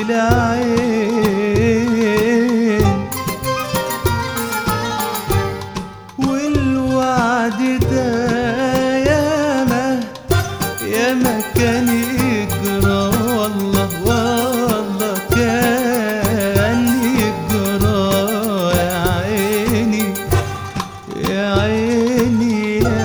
العين والوعد ده ياما ياما كان يجرى والله والله كان يجرى يا عيني يا عيني يا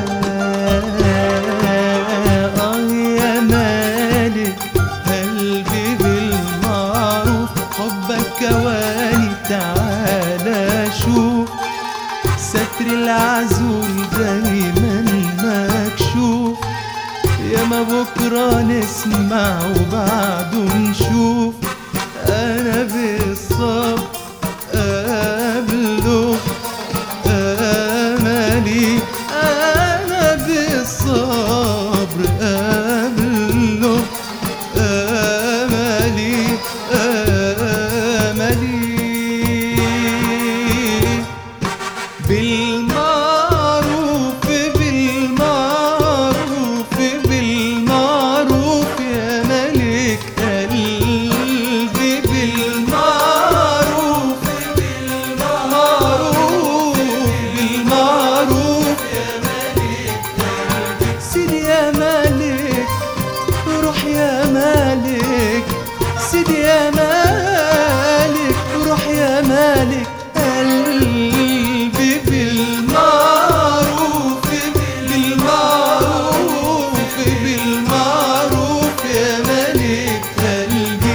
آه يا مالك قلبي بالمعروف حبك كواني تعالى شوف ستر العزول دايما مكشوف يا ما بكرة نسمع وبعده نشوف أنا بالصبر قبله أملي أنا بالصبر قبله أملي أملي بالمعروف بالمعروف بالمعروف يا ملك قلبي بالمعروف بالمعروف بالمعروف يا ملك قلبي سيدي يا ملك روح يا مالك سيدي يا مالك روح يا مالك قلبي بالمعروف بالمعروف بالمعروف يا ملك قلبي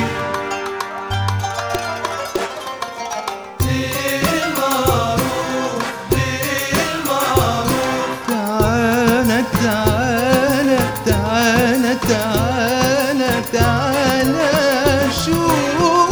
بالمعروف بالمعروف تعالى تعالى تعالى تعالى تعالى شوف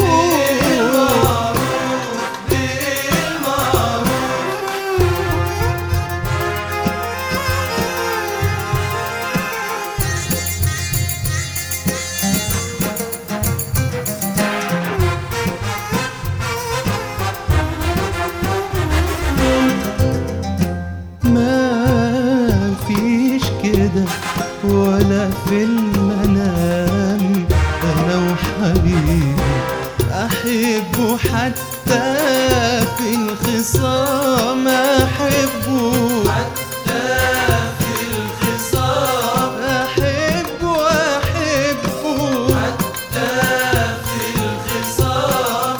ما فيش كده ولا في المنام انا وحبيبي احبه حتى في الخصام احبه حتى في الخصام احبه احبه حتى في الخصام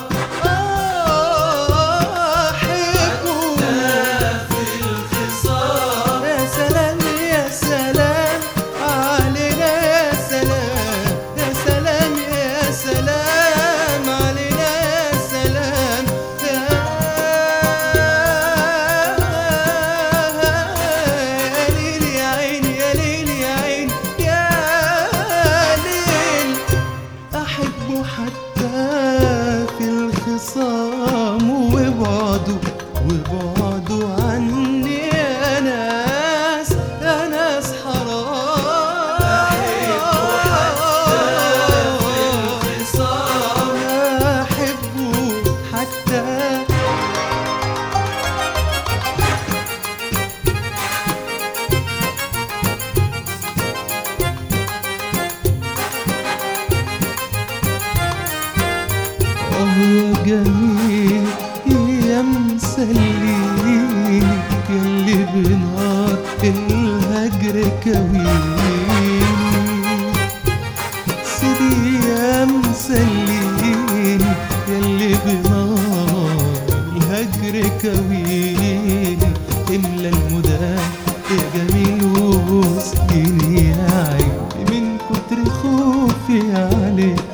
احبه في الخصام يا سلام يا سلام علينا يا سلام يا سلام يا سلام علينا يا سلام يا ليل يا عين يا ليل يا عين يا ليل أحبه حتى في الخصام وبعده وبعده عني يا ناس يا ناس حرام أحبه حتى في الخصام أحبه حتى آه يا جميل يا مسليني ياللي بنار الهجر كويني سيدي يا مسليني ياللي بنار الهجر كويني املى المدام يا جميل وسطيني يا عيني من كتر خوفي عليك